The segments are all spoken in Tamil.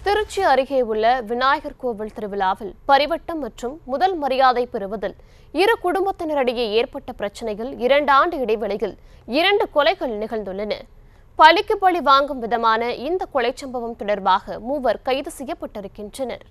திருச்சி அருகே உள்ள விநாயகர் கோவில் திருவிழாவில் பரிவட்டம் மற்றும் முதல் மரியாதை பெறுவதில் இரு குடும்பத்தினரிடையே ஏற்பட்ட பிரச்சனையில் இரண்டு ஆண்டு இடைவெளியில் இரண்டு கொலைகள் நிகழ்ந்துள்ளன பழிக்கு பழி வாங்கும் விதமான இந்த கொலைச் சம்பவம் தொடர்பாக மூவர் கைது செய்யப்பட்டிருக்கின்றனர்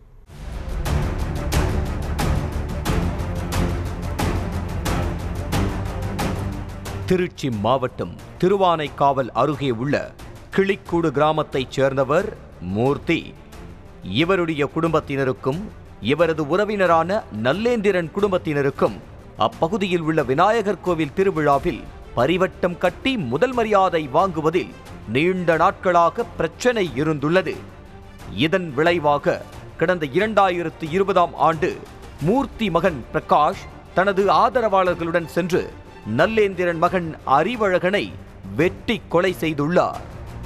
திருச்சி மாவட்டம் திருவானைக்காவல் அருகே உள்ள கிளிக்கூடு கிராமத்தைச் சேர்ந்தவர் மூர்த்தி இவருடைய குடும்பத்தினருக்கும் இவரது உறவினரான நல்லேந்திரன் குடும்பத்தினருக்கும் அப்பகுதியில் உள்ள விநாயகர் கோவில் திருவிழாவில் பரிவட்டம் கட்டி முதல் மரியாதை வாங்குவதில் நீண்ட நாட்களாக பிரச்சனை இருந்துள்ளது இதன் விளைவாக கடந்த இரண்டாயிரத்து இருபதாம் ஆண்டு மூர்த்தி மகன் பிரகாஷ் தனது ஆதரவாளர்களுடன் சென்று நல்லேந்திரன் மகன் அறிவழகனை வெட்டி கொலை செய்துள்ளார்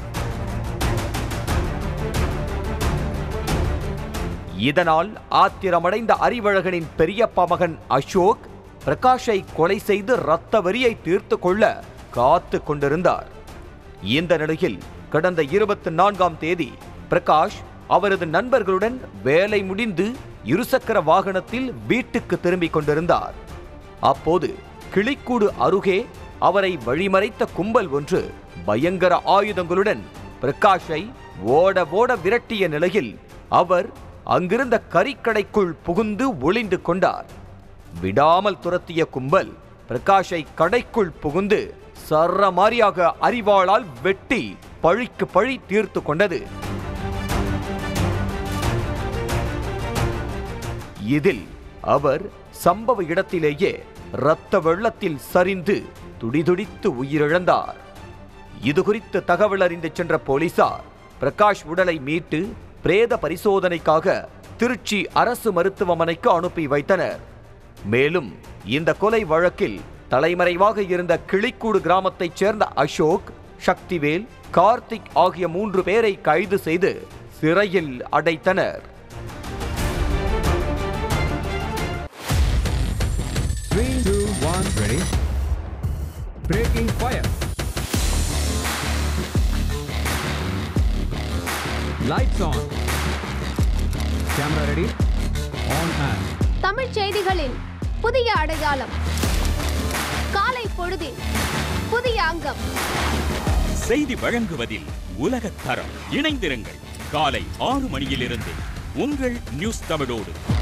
இதனால் ஆத்திரமடைந்த அறிவழகனின் பெரியப்பா மகன் அசோக் பிரகாஷை கொலை செய்து இரத்த வரியை தீர்த்து கொள்ள காத்து கொண்டிருந்தார் இந்த நிலையில் கடந்த இருபத்தி நான்காம் தேதி பிரகாஷ் அவரது நண்பர்களுடன் வேலை முடிந்து இருசக்கர வாகனத்தில் வீட்டுக்கு திரும்பிக் கொண்டிருந்தார் அப்போது கிளிக்கூடு அருகே அவரை வழிமறைத்த கும்பல் ஒன்று பயங்கர ஆயுதங்களுடன் பிரகாஷை ஓட ஓட விரட்டிய நிலையில் அவர் அங்கிருந்த கறிக்கடைக்குள் புகுந்து ஒளிந்து கொண்டார் விடாமல் துரத்திய கும்பல் பிரகாஷை கடைக்குள் புகுந்து சரமாரியாக அறிவாளால் வெட்டி பழிக்கு பழி தீர்த்து கொண்டது இதில் அவர் சம்பவ இடத்திலேயே இரத்த வெள்ளத்தில் சரிந்து துடிதுடித்து உயிரிழந்தார் இது குறித்து தகவல் அறிந்து சென்ற போலீசார் பிரகாஷ் உடலை மீட்டு பிரேத பரிசோதனைக்காக திருச்சி அரசு மருத்துவமனைக்கு அனுப்பி வைத்தனர் மேலும் இந்த கொலை வழக்கில் தலைமறைவாக இருந்த கிளிக்கூடு கிராமத்தைச் சேர்ந்த அசோக் சக்திவேல் கார்த்திக் ஆகிய மூன்று பேரை கைது செய்து சிறையில் அடைத்தனர் Three, two, one, ready. Breaking fire. Lights on. Camera ready. On and. Tamil செய்திகளின் புதிய அடையாளம் காலை பொழுதின் புதிய அங்கம் செய்தி வழங்குவதில் உலகத் தரம் இணைந்திருங்கள் காலை ஆறு மணியிலிருந்து உங்கள் நியூஸ் தமிழோடு